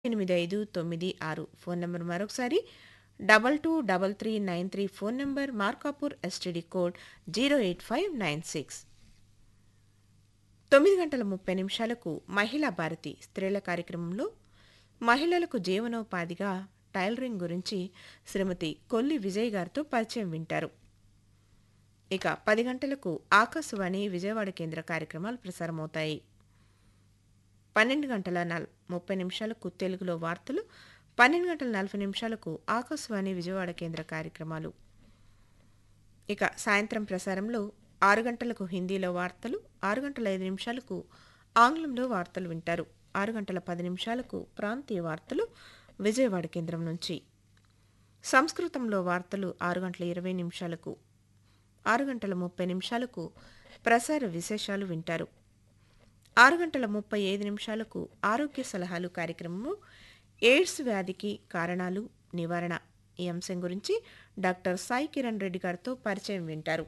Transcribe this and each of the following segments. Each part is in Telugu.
ఎనిమిది ఐదు తొమ్మిది ఆరు ఫోన్ నంబర్ మరొకసారి double two double three nine three phone number Markapur STD code zero eight five nine six తొమ్మిది గంటల ముప్పై నిమిషాలకు మహిళా భారతి స్త్రీల కార్యక్రమంలో మహిళలకు జీవనోపాధిగా టైలరింగ్ గురించి శ్రీమతి కొల్లి విజయ్ గారితో పరిచయం వింటారు ఇక పది గంటలకు ఆకాశవాణి విజయవాడ కేంద్ర కార్యక్రమాలు ప్రసారమవుతాయి పన్నెండు గంటల నల్ ముప్పై నిమిషాలకు తెలుగులో వార్తలు పన్నెండు గంటల నలభై నిమిషాలకు ఆకాశవాణి విజయవాడ కేంద్ర కార్యక్రమాలు ఇక సాయంత్రం ప్రసారంలో ఆరు గంటలకు హిందీలో వార్తలు ఆరు గంటల ఐదు నిమిషాలకు ఆంగ్లంలో వార్తలు వింటారు ఆరు గంటల పది నిమిషాలకు ప్రాంతీయ వార్తలు విజయవాడ కేంద్రం నుంచి సంస్కృతంలో వార్తలు ఆరు గంటల ఇరవై నిమిషాలకు ఆరు గంటల ముప్పై నిమిషాలకు ప్రసార విశేషాలు వింటారు ఆరు గంటల ముప్పై ఐదు నిమిషాలకు ఆరోగ్య సలహాలు కార్యక్రమము ఎయిడ్స్ వ్యాధికి కారణాలు నివారణ ఈ అంశం గురించి డాక్టర్ సాయి కిరణ్ రెడ్డి గారితో పరిచయం వింటారు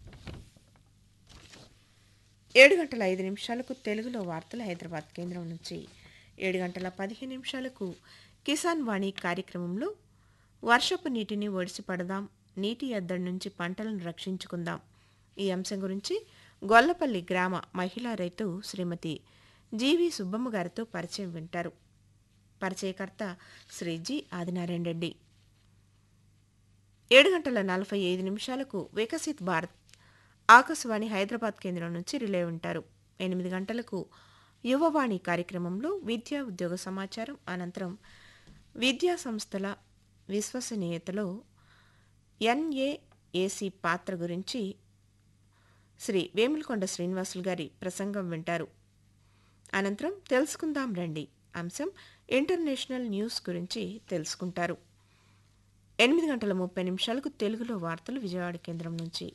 ఏడు గంటల ఐదు నిమిషాలకు తెలుగులో వార్తలు హైదరాబాద్ కేంద్రం నుంచి ఏడు గంటల పదిహేను నిమిషాలకు కిసాన్ వాణి కార్యక్రమంలో వర్షపు నీటిని ఒడిసి పడదాం నీటి ఎద్దడి నుంచి పంటలను రక్షించుకుందాం ఈ అంశం గురించి గొల్లపల్లి గ్రామ మహిళా రైతు శ్రీమతి జీవి సుబ్బమ్మ గారితో పరిచయం వింటారు పరిచయకర్త శ్రీ జి ఆదినారాయణ రెడ్డి ఏడు గంటల నలభై ఐదు నిమిషాలకు వికసిత్ భారత్ ఆకాశవాణి హైదరాబాద్ కేంద్రం నుంచి రిలే ఉంటారు ఎనిమిది గంటలకు యువవాణి కార్యక్రమంలో విద్యా ఉద్యోగ సమాచారం అనంతరం విద్యా సంస్థల విశ్వసనీయతలో ఎన్ఏఏసి పాత్ర గురించి శ్రీ వేములకొండ శ్రీనివాసులు గారి ప్రసంగం వింటారు అనంతరం తెలుసుకుందాం రండి అంశం ఇంటర్నేషనల్ న్యూస్ గురించి తెలుసుకుంటారు ఎనిమిది గంటల ముప్పై నిమిషాలకు తెలుగులో వార్తలు విజయవాడ కేంద్రం నుంచి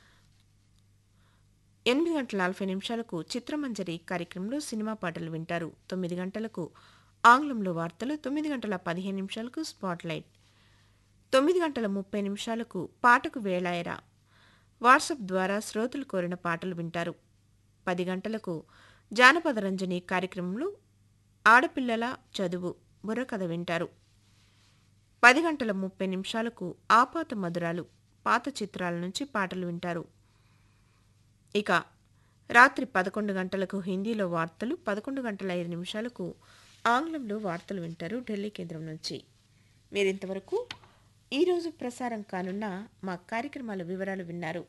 ఎనిమిది గంటల నలభై నిమిషాలకు చిత్రమంజరి కార్యక్రమంలో సినిమా పాటలు వింటారు తొమ్మిది గంటలకు ఆంగ్లంలో వార్తలు తొమ్మిది గంటల పదిహేను నిమిషాలకు స్పాట్లైట్ తొమ్మిది గంటల ముప్పై నిమిషాలకు పాటకు వేళాయరా వాట్సాప్ ద్వారా శ్రోతలు కోరిన పాటలు వింటారు పది గంటలకు జానపద రంజని కార్యక్రమంలో ఆడపిల్లల చదువు బుర్రకథ వింటారు పది గంటల ముప్పై నిమిషాలకు ఆపాత మధురాలు పాత చిత్రాల నుంచి పాటలు వింటారు ఇక రాత్రి పదకొండు గంటలకు హిందీలో వార్తలు పదకొండు గంటల ఐదు నిమిషాలకు ఆంగ్లంలో వార్తలు వింటారు ఢిల్లీ కేంద్రం నుంచి మీరింతవరకు ఈరోజు ప్రసారం కానున్న మా కార్యక్రమాల వివరాలు విన్నారు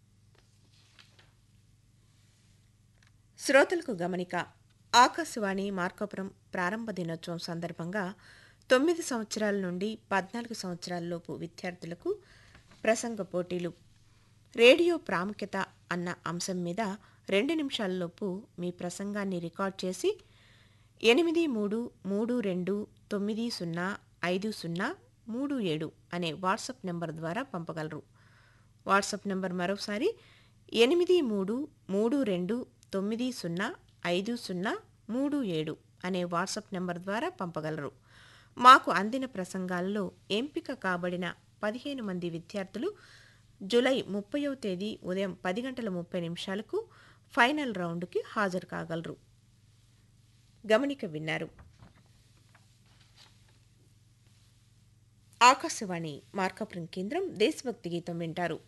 శ్రోతలకు గమనిక ఆకాశవాణి మార్కాపురం ప్రారంభ దినోత్సవం సందర్భంగా తొమ్మిది సంవత్సరాల నుండి పద్నాలుగు సంవత్సరాలలోపు విద్యార్థులకు ప్రసంగ పోటీలు రేడియో ప్రాముఖ్యత అన్న అంశం మీద రెండు నిమిషాలలోపు మీ ప్రసంగాన్ని రికార్డ్ చేసి ఎనిమిది మూడు మూడు రెండు తొమ్మిది సున్నా ఐదు సున్నా మూడు ఏడు అనే వాట్సాప్ నెంబర్ ద్వారా పంపగలరు వాట్సాప్ నెంబర్ మరోసారి ఎనిమిది మూడు మూడు రెండు తొమ్మిది సున్నా ఐదు సున్నా మూడు ఏడు అనే వాట్సాప్ నెంబర్ ద్వారా పంపగలరు మాకు అందిన ప్రసంగాల్లో ఎంపిక కాబడిన పదిహేను మంది విద్యార్థులు జూలై ముప్పైవ తేదీ ఉదయం పది గంటల ముప్పై నిమిషాలకు ఫైనల్ రౌండ్కి హాజరు కాగలరు గమనిక విన్నారు ఆకాశవాణి మార్కాపురం కేంద్రం దేశభక్తి గీతం వింటారు